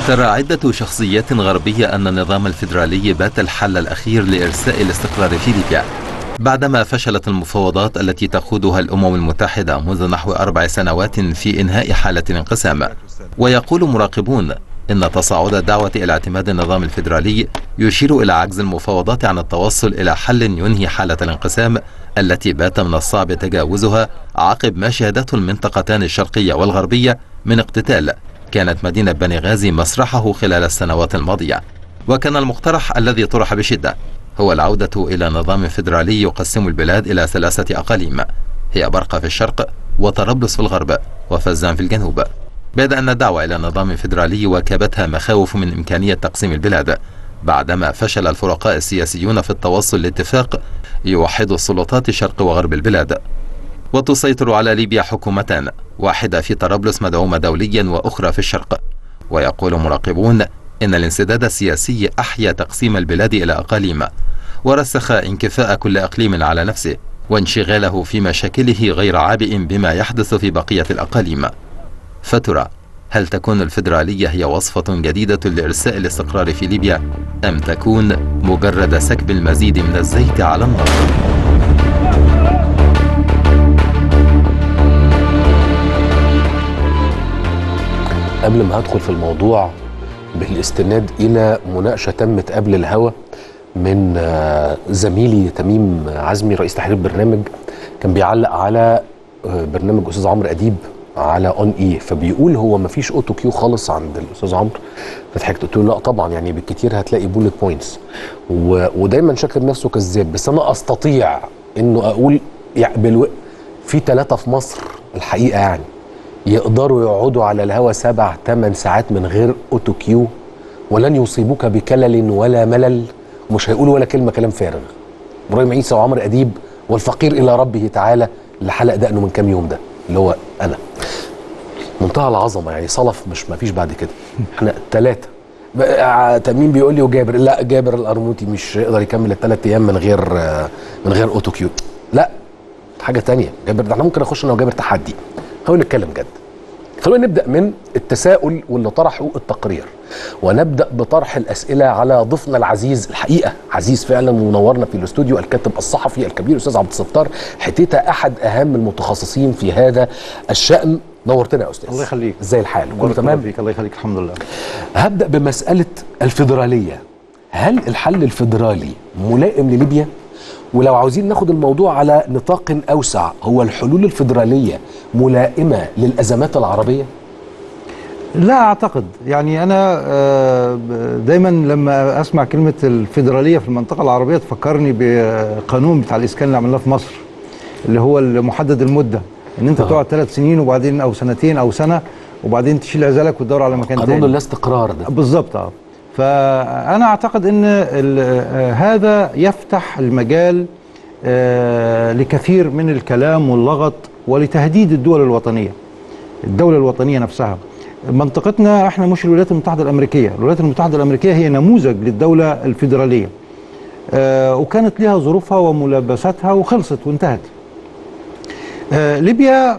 ترى عدة شخصيات غربية أن النظام الفيدرالي بات الحل الأخير لإرساء الاستقرار في ليبيا بعدما فشلت المفاوضات التي تخوضها الأمم المتحدة منذ نحو أربع سنوات في إنهاء حالة الانقسام ويقول مراقبون إن تصاعد الدعوة إلى اعتماد النظام الفيدرالي يشير إلى عجز المفاوضات عن التوصل إلى حل ينهي حالة الانقسام التي بات من الصعب تجاوزها عقب ما شهدته المنطقتان الشرقية والغربية من اقتتال كانت مدينة بني غازي مسرحه خلال السنوات الماضية وكان المقترح الذي طرح بشدة هو العودة إلى نظام فيدرالي يقسم البلاد إلى ثلاثة أقاليم هي برقة في الشرق وطرابلس في الغرب وفزان في الجنوب بعد أن الدعوة إلى نظام فيدرالي واكبتها مخاوف من إمكانية تقسيم البلاد بعدما فشل الفرقاء السياسيون في التوصل لاتفاق يوحد السلطات شرق وغرب البلاد وتسيطر على ليبيا حكومتان واحدة في طرابلس مدعومة دوليا وأخرى في الشرق ويقول مراقبون إن الانسداد السياسي أحيا تقسيم البلاد إلى أقاليم ورسخ انكفاء كل إقليم على نفسه وانشغاله في مشاكله غير عابئ بما يحدث في بقية الأقاليم فترى هل تكون الفيدرالية هي وصفة جديدة لإرساء الاستقرار في ليبيا أم تكون مجرد سكب المزيد من الزيت على النار؟ قبل ما هدخل في الموضوع بالاستناد الى مناقشه تمت قبل الهوا من آه، زميلي تميم عزمي رئيس تحرير برنامج كان بيعلق على آه، برنامج استاذ عمرو اديب على اون اي فبيقول هو ما فيش اوتو كيو خالص عند الاستاذ عمرو فضحكت قلت له لا طبعا يعني بالكتير هتلاقي بولت بوينتس ودايما شاكر نفسه كذاب بس انا استطيع انه اقول يعني بالو... في ثلاثه في مصر الحقيقه يعني يقدروا يقعدوا على الهوا سبع ثمان ساعات من غير اوتو كيو ولن يصيبوك بكلل ولا ملل ومش هيقولوا ولا كلمه كلام فارغ ابراهيم عيسى وعمر اديب والفقير الى ربه تعالى اللي حلق دقنه من كام يوم ده اللي هو انا منتهى العظمه يعني صلف مش ما فيش بعد كده احنا ثلاثه تميم بيقول لي وجابر لا جابر القرموطي مش يقدر يكمل الثلاث ايام من غير من غير اوتو كيو لا حاجه تانية جابر ده احنا ممكن اخش انا وجابر تحدي خلونا نتكلم جد خلونا نبدا من التساؤل واللي طرحه التقرير ونبدا بطرح الاسئله على ضيفنا العزيز الحقيقه عزيز فعلا ومنورنا في الاستوديو الكاتب الصحفي الكبير الاستاذ عبد الستار حتيته احد اهم المتخصصين في هذا الشان نورتنا يا استاذ الله يخليك ازاي الحال كله تمام فيك الله يخليك الحمد لله هبدا بمساله الفيدراليه هل الحل الفيدرالي ملائم لليبيا ولو عاوزين ناخد الموضوع على نطاق اوسع هو الحلول الفيدراليه ملائمه للازمات العربيه لا اعتقد يعني انا آه، دايما لما اسمع كلمه الفيدراليه في المنطقه العربيه تفكرني بقانون بتاع الاسكان اللي عملناه في مصر اللي هو المحدد المده ان انت آه. تقعد ثلاث سنين وبعدين او سنتين او سنه وبعدين تشيل عزالك وتدور على مكان قانون تاني اللا استقرار ده بالظبط اه فانا اعتقد ان ال- آه، هذا يفتح المجال آه، لكثير من الكلام واللغط ولتهديد الدول الوطنيه الدوله الوطنيه نفسها منطقتنا احنا مش الولايات المتحده الامريكيه الولايات المتحده الامريكيه هي نموذج للدوله الفيدراليه آه، وكانت لها ظروفها وملابساتها وخلصت وانتهت آه، ليبيا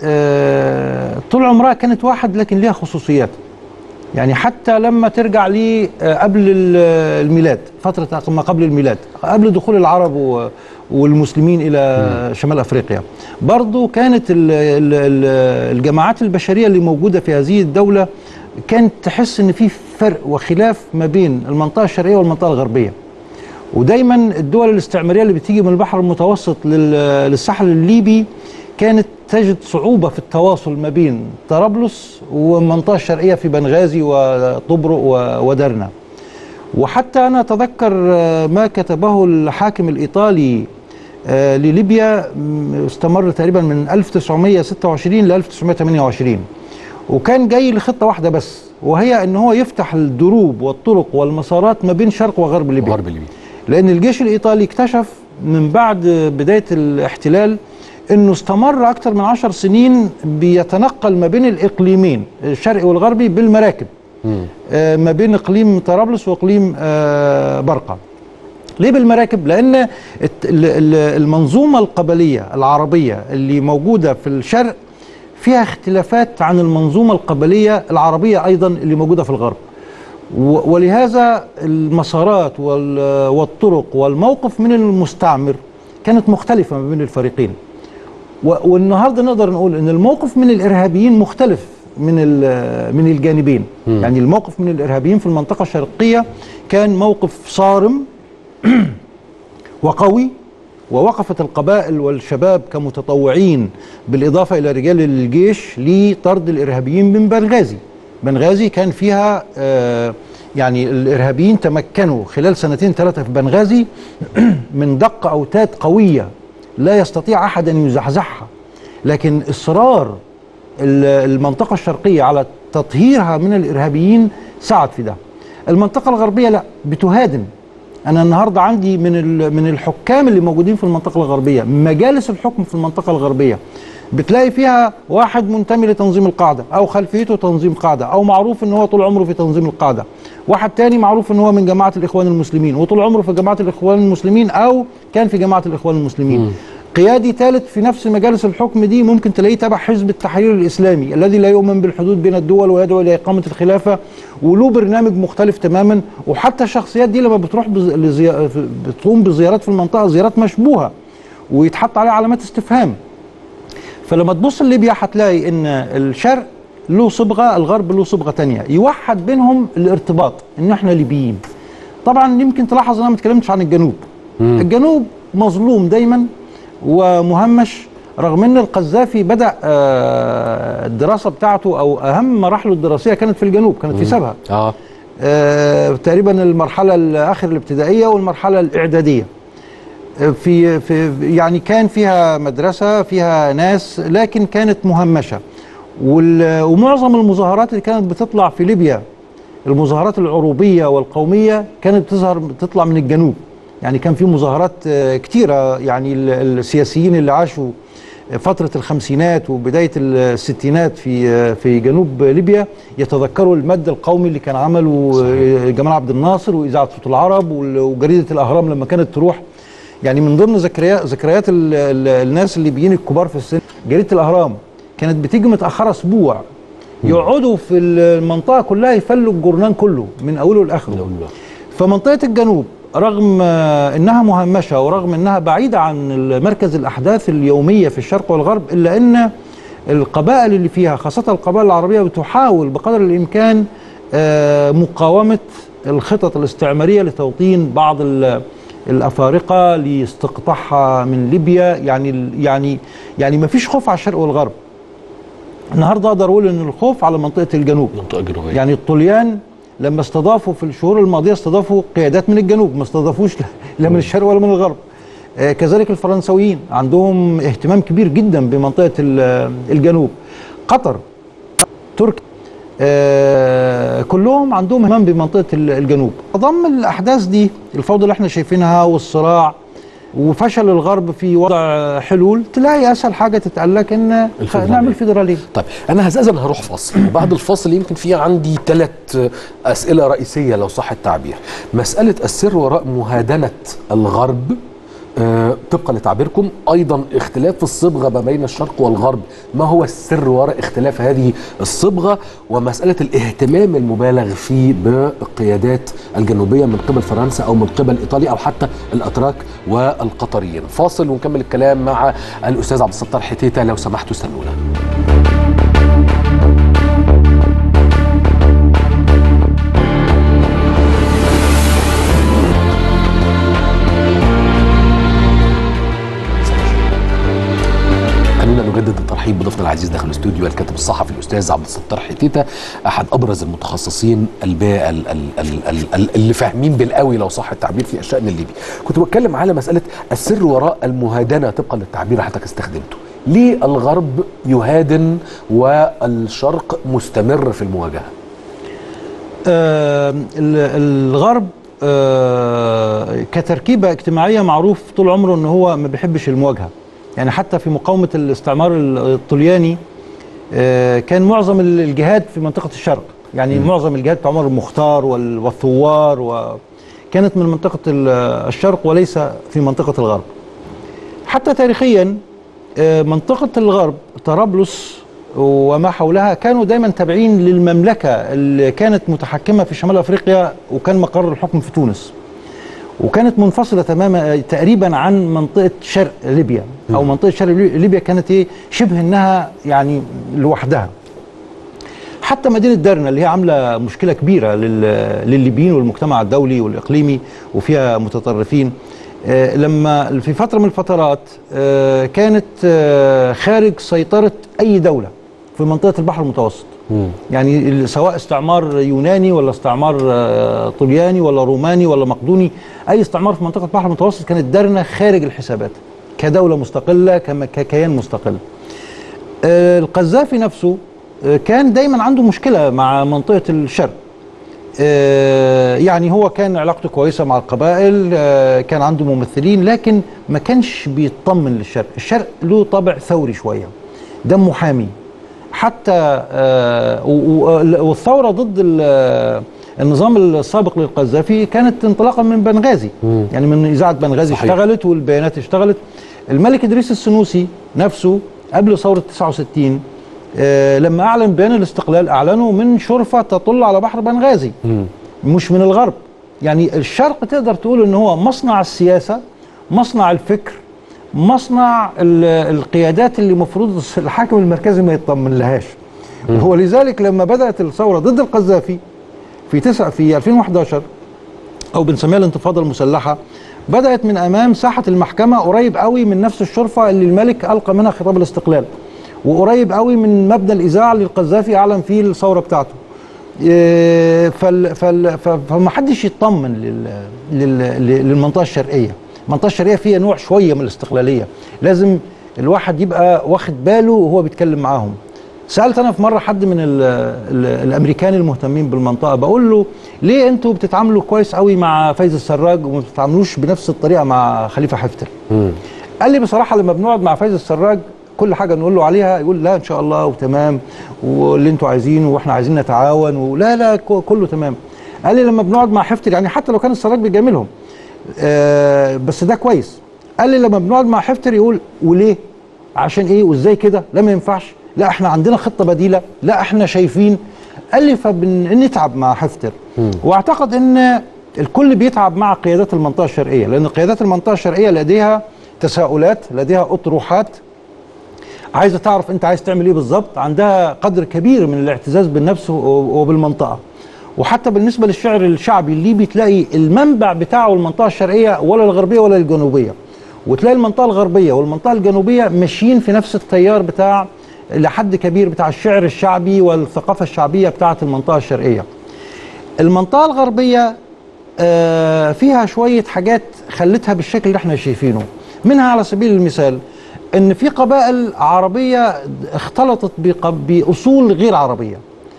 آه، طول عمرها كانت واحد لكن ليها خصوصيات يعني حتى لما ترجع لي آه، قبل ال- الميلاد فترة ما قبل الميلاد قبل دخول العرب و- والمسلمين إلى شمال أفريقيا برضو كانت ال- ال- ال- الجماعات البشرية اللي موجودة في هذه الدولة كانت تحس ان في فرق وخلاف ما بين المنطقة الشرقية والمنطقة الغربية ودايما الدول الاستعماريه اللي بتيجي من البحر المتوسط لل- للساحل الليبي كانت تجد صعوبه في التواصل ما بين طرابلس والمنطقه الشرقيه في بنغازي وطبرق و- ودرنا وحتى انا اتذكر آه، ما كتبه الحاكم الايطالي آه، لليبيا م، استمر تقريبا من 1926 ل 1928 وكان جاي لخطه واحده بس وهي ان هو يفتح الدروب والطرق والمسارات ما بين شرق وغرب ليبيا غرب ليبيا لان الجيش الايطالي اكتشف من بعد بدايه الاحتلال انه استمر اكثر من عشر سنين بيتنقل ما بين الاقليمين الشرقي والغربي بالمراكب آه، ما بين اقليم طرابلس واقليم آه، برقه ليه بالمراكب؟ لأن الت- ال- ال- المنظومة القبلية العربية اللي موجودة في الشرق فيها اختلافات عن المنظومة القبلية العربية أيضا اللي موجودة في الغرب و- ولهذا المسارات وال- والطرق والموقف من المستعمر كانت مختلفة ما بين الفريقين و- والنهارده نقدر نقول ان الموقف من الارهابيين مختلف من ال- من الجانبين يعني الموقف من الارهابيين في المنطقه الشرقيه كان موقف صارم وقوي ووقفت القبائل والشباب كمتطوعين بالإضافة إلى رجال الجيش لطرد الإرهابيين من بنغازي بنغازي كان فيها آه، يعني الإرهابيين تمكنوا خلال سنتين ثلاثة في بنغازي من دق أوتاد قوية لا يستطيع أحد أن يزحزحها لكن إصرار ال- المنطقة الشرقية على تطهيرها من الإرهابيين ساعد في ده المنطقة الغربية لا بتهادن انا النهارده عندي من ال- من الحكام اللي موجودين في المنطقه الغربيه مجالس الحكم في المنطقه الغربيه بتلاقي فيها واحد منتمي لتنظيم القاعده او خلفيته تنظيم قاعده او معروف ان هو طول عمره في تنظيم القاعده واحد تاني معروف ان هو من جماعه الاخوان المسلمين وطول عمره في جماعه الاخوان المسلمين او كان في جماعه الاخوان المسلمين قيادي ثالث في نفس مجالس الحكم دي ممكن تلاقيه تبع حزب التحرير الاسلامي الذي لا يؤمن بالحدود بين الدول ويدعو الى اقامه الخلافه وله برنامج مختلف تماما وحتى الشخصيات دي لما بتروح بز... لزي... بتقوم بزيارات في المنطقه زيارات مشبوهه ويتحط عليها علامات استفهام فلما تبص لليبيا هتلاقي ان الشرق له صبغه الغرب له صبغه تانية يوحد بينهم الارتباط ان احنا ليبيين طبعا يمكن تلاحظ ان انا ما اتكلمتش عن الجنوب الجنوب مظلوم دايما ومهمش رغم ان القذافي بدا آه، الدراسه بتاعته او اهم مراحله الدراسيه كانت في الجنوب كانت في سبها اه آه، تقريبا المرحله الاخر الابتدائيه والمرحله الاعداديه آه، في في يعني كان فيها مدرسه فيها ناس لكن كانت مهمشه وال- ومعظم المظاهرات اللي كانت بتطلع في ليبيا المظاهرات العروبيه والقوميه كانت بتظهر بتطلع من الجنوب يعني كان في مظاهرات آه، كتيره يعني ال- السياسيين اللي عاشوا فترة الخمسينات وبداية الستينات في في جنوب ليبيا يتذكروا المد القومي اللي كان عمله جمال عبد الناصر وإذاعة صوت العرب وال- وجريدة الأهرام لما كانت تروح يعني من ضمن ذكريات ذكريات ال- ال- الناس الليبيين الكبار في السن جريدة الأهرام كانت بتيجي متأخرة أسبوع يقعدوا في المنطقة كلها يفلوا الجورنان كله من أوله لآخره فمنطقة الجنوب رغم آه، انها مهمشه ورغم انها بعيده عن مركز الاحداث اليوميه في الشرق والغرب الا ان القبائل اللي فيها خاصه القبائل العربيه بتحاول بقدر الامكان آه، مقاومه الخطط الاستعماريه لتوطين بعض ال- الافارقه لاستقطاعها من ليبيا يعني ال- يعني يعني ما فيش خوف على الشرق والغرب النهارده اقدر اقول ان الخوف على منطقه الجنوب منطقه جنوبيه يعني الطليان لما استضافوا في الشهور الماضيه استضافوا قيادات من الجنوب ما استضافوش لا- لا من الشرق ولا من الغرب آه كذلك الفرنسويين عندهم اهتمام كبير جدا بمنطقه ال- الجنوب قطر تركيا آه كلهم عندهم اهتمام بمنطقه ال- الجنوب ضم الاحداث دي الفوضى اللي احنا شايفينها والصراع وفشل الغرب في وضع حلول تلاقي اسهل حاجه تتقال لك ان الفيدرالية. نعمل فيدراليه طيب انا هزازن هروح فاصل وبعد الفاصل يمكن في عندي ثلاث اسئله رئيسيه لو صح التعبير مساله السر وراء مهادنه الغرب آه، طبقا لتعبيركم ايضا اختلاف في الصبغه ما بين الشرق والغرب ما هو السر وراء اختلاف هذه الصبغه ومساله الاهتمام المبالغ فيه بالقيادات الجنوبيه من قبل فرنسا او من قبل ايطاليا او حتى الاتراك والقطريين فاصل ونكمل الكلام مع الاستاذ عبد الستار حتيته لو سمحتوا استنونا خلونا نجدد الترحيب بضيفنا العزيز داخل الاستوديو الكاتب الصحفي الاستاذ عبد الستار حتيته احد ابرز المتخصصين الباء ال- ال- ال- ال- ال- اللي فاهمين بالقوي لو صح التعبير في الشان الليبي كنت بتكلم على مساله السر وراء المهادنه طبقا للتعبير اللي حضرتك استخدمته ليه الغرب يهادن والشرق مستمر في المواجهه آه، ال- الغرب آه، كتركيبة اجتماعية معروف طول عمره ان هو ما بيحبش المواجهة يعني حتى في مقاومة الاستعمار الطلياني آه، كان معظم ال- الجهاد في منطقة الشرق يعني م. معظم الجهاد بتاع عمر المختار وال- والثوار وكانت من منطقة ال- الشرق وليس في منطقة الغرب حتى تاريخيا آه، منطقة الغرب طرابلس وما حولها كانوا دايما تابعين للمملكه اللي كانت متحكمه في شمال افريقيا وكان مقر الحكم في تونس وكانت منفصله تماما تقريبا عن منطقه شرق ليبيا او منطقه شرق ليبيا كانت ايه شبه انها يعني لوحدها حتى مدينه درنا اللي هي عامله مشكله كبيره لل- للليبيين والمجتمع الدولي والاقليمي وفيها متطرفين آه، لما في فتره من الفترات آه، كانت آه، خارج سيطره اي دوله في منطقه البحر المتوسط يعني ال- سواء استعمار يوناني ولا استعمار آه، طلياني ولا روماني ولا مقدوني اي استعمار في منطقه البحر المتوسط كانت درنا خارج الحسابات كدوله مستقله كم- ككيان مستقل آه، القذافي نفسه آه، كان دايما عنده مشكله مع منطقه الشرق آه، يعني هو كان علاقته كويسه مع القبائل آه، كان عنده ممثلين لكن ما كانش بيطمن للشرق الشرق له طابع ثوري شويه دمه حامي حتى آه، و- و- والثوره ضد ال- النظام السابق للقذافي كانت انطلاقا من بنغازي يعني من اذاعه بنغازي صحيح. اشتغلت والبيانات اشتغلت الملك ادريس السنوسي نفسه قبل ثوره 69 آه، لما اعلن بيان الاستقلال اعلنه من شرفه تطل على بحر بنغازي مش من الغرب يعني الشرق تقدر تقول ان هو مصنع السياسه مصنع الفكر مصنع ال- القيادات اللي المفروض الحاكم المركزي ما يطمن لهاش هو لذلك لما بدات الثوره ضد القذافي في تسعة في 2011 او بنسميها الانتفاضه المسلحه بدات من امام ساحه المحكمه قريب قوي من نفس الشرفه اللي الملك القى منها خطاب الاستقلال وقريب قوي من مبنى الاذاعه اللي القذافي اعلن فيه الثوره بتاعته إيه، فال فال ف- فما حدش يطمن لل لل للمنطقه الشرقيه المنطقه الشرقيه فيها نوع شويه من الاستقلاليه لازم الواحد يبقى واخد باله وهو بيتكلم معاهم سالت انا في مره حد من ال ال الامريكان المهتمين بالمنطقه بقول له ليه انتوا بتتعاملوا كويس قوي مع فايز السراج وما بتتعاملوش بنفس الطريقه مع خليفه حفتر قال لي بصراحه لما بنقعد مع فايز السراج كل حاجه نقول له عليها يقول لا ان شاء الله وتمام واللي انتوا عايزينه واحنا عايزين نتعاون ولا لا ك- كله تمام قال لي لما بنقعد مع حفتر يعني حتى لو كان السراج بيجاملهم آه بس ده كويس قال لي لما بنقعد مع حفتر يقول وليه عشان ايه وازاي كده لا ما ينفعش لا احنا عندنا خطه بديله لا احنا شايفين قال لي فبنتعب مع حفتر واعتقد ان الكل بيتعب مع قيادات المنطقه الشرقيه لان قيادات المنطقه الشرقيه لديها تساؤلات لديها اطروحات عايزه تعرف انت عايز تعمل ايه بالظبط عندها قدر كبير من الاعتزاز بالنفس و- وبالمنطقه وحتى بالنسبه للشعر الشعبي الليبي تلاقي المنبع بتاعه المنطقه الشرقيه ولا الغربيه ولا الجنوبيه وتلاقي المنطقه الغربيه والمنطقه الجنوبيه ماشيين في نفس التيار بتاع لحد كبير بتاع الشعر الشعبي والثقافه الشعبيه بتاعه المنطقه الشرقيه المنطقه الغربيه آه، فيها شويه حاجات خلتها بالشكل اللي احنا شايفينه منها على سبيل المثال ان في قبائل عربيه اختلطت بق- باصول غير عربيه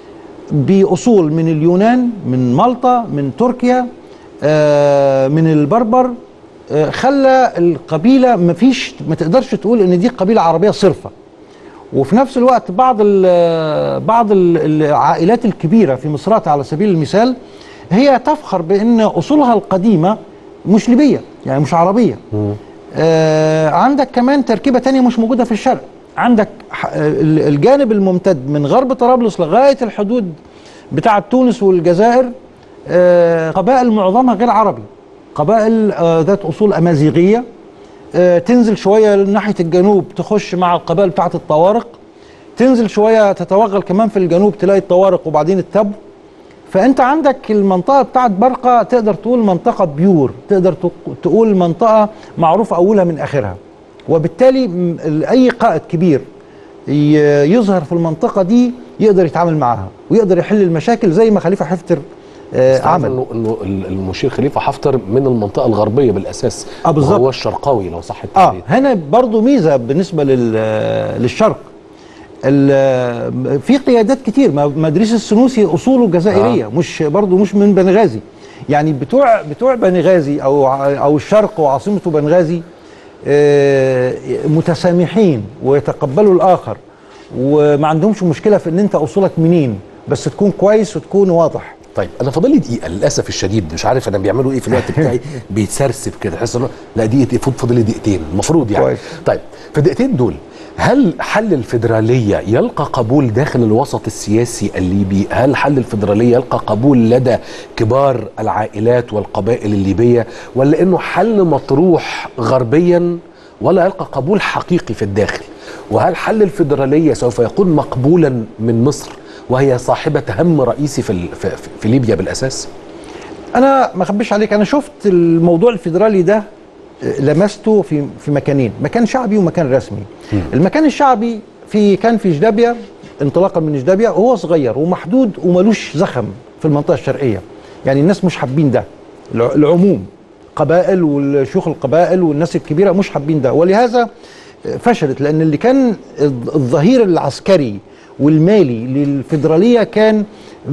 باصول من اليونان من مالطا من تركيا آه، من البربر آه، خلى القبيله ما فيش ما تقدرش تقول ان دي قبيله عربيه صرفه وفي نفس الوقت بعض ال بعض ال- العائلات الكبيره في مصراتة على سبيل المثال هي تفخر بان اصولها القديمه مش ليبيه يعني مش عربيه آه عندك كمان تركيبه تانية مش موجوده في الشرق عندك ح- ال- الجانب الممتد من غرب طرابلس لغايه الحدود بتاعه تونس والجزائر آه قبائل معظمها غير عربي قبائل آه ذات اصول امازيغيه آه، تنزل شويه ناحيه الجنوب تخش مع القبائل بتاعه الطوارق تنزل شويه تتوغل كمان في الجنوب تلاقي الطوارق وبعدين التبو فانت عندك المنطقه بتاعه برقه تقدر تقول منطقه بيور تقدر تق- تقول منطقه معروف اولها من اخرها وبالتالي م- ال- اي قائد كبير ي- يظهر في المنطقه دي يقدر يتعامل معاها ويقدر يحل المشاكل زي ما خليفه حفتر آه، عمل عمل انه انه ال- المشير خليفه حفتر من المنطقه الغربيه بالاساس آه، بالظبط. هو الشرقاوي لو صح اه التعبير هنا برضو ميزه بالنسبه لل للشرق ال- في قيادات كتير ما ما ادريس السنوسي اصوله جزائريه آه. مش برضو مش من بنغازي يعني بتوع بتوع بنغازي او ع- او الشرق وعاصمته بنغازي آه، متسامحين ويتقبلوا الاخر وما عندهمش مشكله في ان انت اصولك منين بس تكون كويس وتكون واضح طيب انا فاضل لي دقيقه للاسف الشديد مش عارف انا بيعملوا ايه في الوقت بتاعي بيتسرسب كده تحس انه لا دقيقه فوت فاضل لي دقيقتين المفروض يعني كويس. طيب في الدقيقتين دول هل حل الفيدرالية يلقى قبول داخل الوسط السياسي الليبي؟ هل حل الفيدرالية يلقى قبول لدى كبار العائلات والقبائل الليبية؟ ولا انه حل مطروح غربيا ولا يلقى قبول حقيقي في الداخل؟ وهل حل الفيدرالية سوف يكون مقبولا من مصر وهي صاحبة هم رئيسي في, ال- في, في- في ليبيا بالأساس؟ انا ما اخبيش عليك انا شفت الموضوع الفيدرالي ده آه، لمسته في في مكانين مكان شعبي ومكان رسمي المكان الشعبي في كان في جدابيا انطلاقا من جدابيا وهو صغير ومحدود وملوش زخم في المنطقه الشرقيه يعني الناس مش حابين ده الع- العموم قبائل والشيوخ القبائل والناس الكبيره مش حابين ده ولهذا فشلت لان اللي كان الظهير العسكري والمالي للفيدراليه كان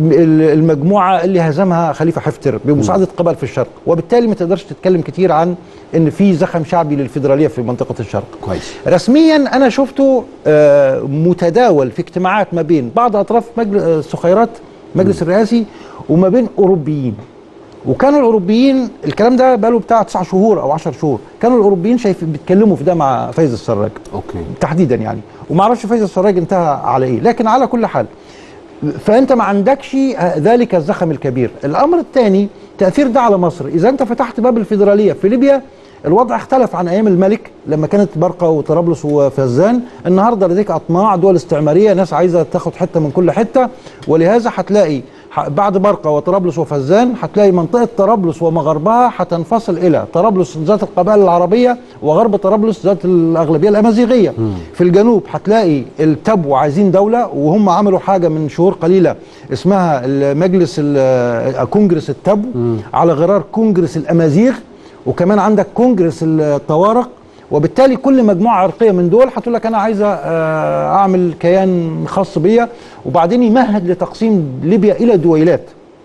المجموعه اللي هزمها خليفه حفتر بمساعده قبائل في الشرق وبالتالي ما تقدرش تتكلم كتير عن ان في زخم شعبي للفيدراليه في منطقه الشرق كويس رسميا انا شفته آه، متداول في اجتماعات ما بين بعض اطراف مجلس السخيرات مجلس الرئاسي وما بين اوروبيين وكانوا الاوروبيين الكلام ده بقاله بتاع 9 شهور او 10 شهور كانوا الاوروبيين شايف بيتكلموا في ده مع فايز السراج اوكي تحديدا يعني وما اعرفش فايز السراج انتهى على ايه لكن على كل حال فانت ما عندكش ذلك الزخم الكبير الامر الثاني تاثير ده على مصر اذا انت فتحت باب الفيدراليه في ليبيا الوضع اختلف عن ايام الملك لما كانت برقه وطرابلس وفزان النهارده لديك اطماع دول استعماريه ناس عايزه تاخد حته من كل حته ولهذا هتلاقي ح- بعد برقه وطرابلس وفزان هتلاقي منطقه طرابلس ومغربها هتنفصل الى طرابلس ذات القبائل العربيه وغرب طرابلس ذات الاغلبيه الامازيغيه في الجنوب هتلاقي التبو عايزين دوله وهم عملوا حاجه من شهور قليله اسمها المجلس ال- كونجرس التبو على غرار كونجرس الامازيغ وكمان عندك كونجرس الطوارق وبالتالي كل مجموعه عرقيه من دول هتقول لك انا عايزه آه، اعمل كيان خاص بيا وبعدين يمهد لتقسيم ليبيا الى دويلات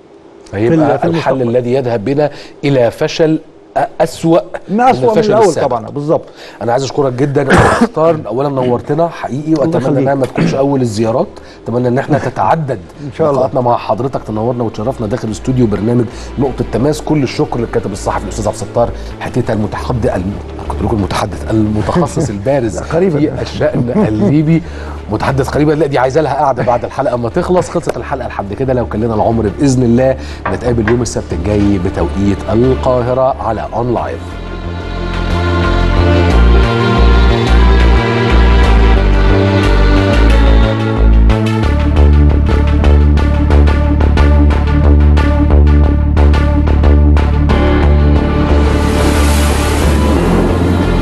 فيبقى في الحل المستقبل. الذي يذهب بنا الى فشل أ- اسوا ما اسوء من الفشل الاول السابق. طبعا بالظبط انا عايز اشكرك جدا يا أستاذ اختار اولا نورتنا حقيقي واتمنى يخليك. انها ما تكونش اول الزيارات اتمنى ان احنا تتعدد إن شاء الله. لقاءاتنا مع حضرتك تنورنا وتشرفنا داخل استوديو برنامج نقطه تماس كل الشكر للكاتب الصحفي الاستاذ عبد الستار حتيته المتحدث الم... كنت بقول المتحدث المتخصص البارز قريباً. في الشان الليبي متحدث قريبا لا دي عايزه لها قاعده بعد الحلقه ما تخلص خلصت الحلقه لحد كده لو كان لنا العمر باذن الله نتقابل يوم السبت الجاي بتوقيت القاهره على اون لايف